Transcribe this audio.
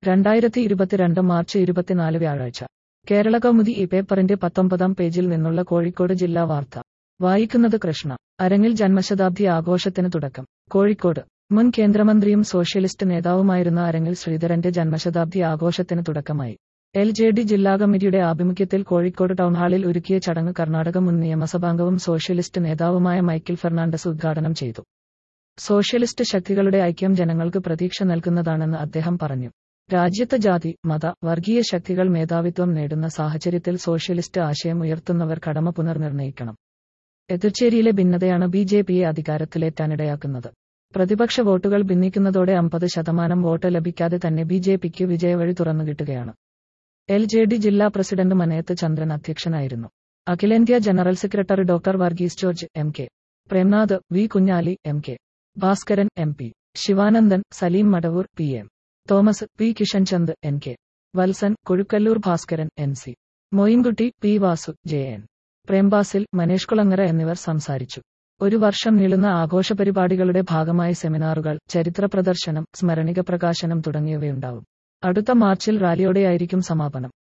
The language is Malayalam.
രണ്ടായിരത്തി ഇരുപത്തിരണ്ട് മാർച്ച് ഇരുപത്തിനാല് വ്യാഴാഴ്ച കേരള കൗമുദി ഈ പേപ്പറിന്റെ പത്തൊമ്പതാം പേജിൽ നിന്നുള്ള കോഴിക്കോട് ജില്ലാ വാർത്ത വായിക്കുന്നത് കൃഷ്ണ അരങ്ങിൽ ജന്മശതാബ്ദി ആഘോഷത്തിന് തുടക്കം കോഴിക്കോട് മുൻ കേന്ദ്രമന്ത്രിയും സോഷ്യലിസ്റ്റ് നേതാവുമായിരുന്ന അരങ്ങിൽ ശ്രീധരന്റെ ജന്മശതാബ്ദി ആഘോഷത്തിന് തുടക്കമായി എൽ ജെ ഡി ജില്ലാ കമ്മിറ്റിയുടെ ആഭിമുഖ്യത്തിൽ കോഴിക്കോട് ടൗൺഹാളിൽ ഒരുക്കിയ ചടങ്ങ് കർണാടക മുൻ നിയമസഭാംഗവും സോഷ്യലിസ്റ്റ് നേതാവുമായ മൈക്കിൾ ഫെർണാണ്ടസ് ഉദ്ഘാടനം ചെയ്തു സോഷ്യലിസ്റ്റ് ശക്തികളുടെ ഐക്യം ജനങ്ങൾക്ക് പ്രതീക്ഷ നൽകുന്നതാണെന്ന് അദ്ദേഹം പറഞ്ഞു രാജ്യത്ത് ജാതി മത വർഗീയ ശക്തികൾ മേധാവിത്വം നേടുന്ന സാഹചര്യത്തിൽ സോഷ്യലിസ്റ്റ് ആശയം ഉയർത്തുന്നവർ കടമ പുനർനിർണയിക്കണം എതിർച്ചേരിയിലെ ഭിന്നതയാണ് ബി ജെ പിയെ അധികാരത്തിലേറ്റാനിടയാക്കുന്നത് പ്രതിപക്ഷ വോട്ടുകൾ ഭിന്നിക്കുന്നതോടെ അമ്പത് ശതമാനം വോട്ട് ലഭിക്കാതെ തന്നെ ബി ജെ പിക്ക് വിജയവഴി തുറന്നുകിട്ടുകയാണ് എൽ ജെ ഡി ജില്ലാ പ്രസിഡന്റ് മനയത്ത് ചന്ദ്രൻ അധ്യക്ഷനായിരുന്നു അഖിലേന്ത്യാ general secretary doctor Varghese George M K Premnath V Kunhali M K Bhaskaran M P Sivanandan Saleem Madavoor P M Thomas P Kishanchand N K Valsan Kozhukkallur Bhaskaran N C Moyinkutty P Vasu J N Prembasil Manesh Kulangara എന്നിവർ സംസാരിച്ചു ഒരു വർഷം നീളുന്ന ആഘോഷ പരിപാടികളുടെ ഭാഗമായി സെമിനാറുകൾ ചരിത്ര പ്രദർശനം സ്മരണിക പ്രകാശനം തുടങ്ങിയവയുണ്ടാവും അടുത്ത മാർച്ചിൽ റാലിയോടെയായിരിക്കും സമാപനം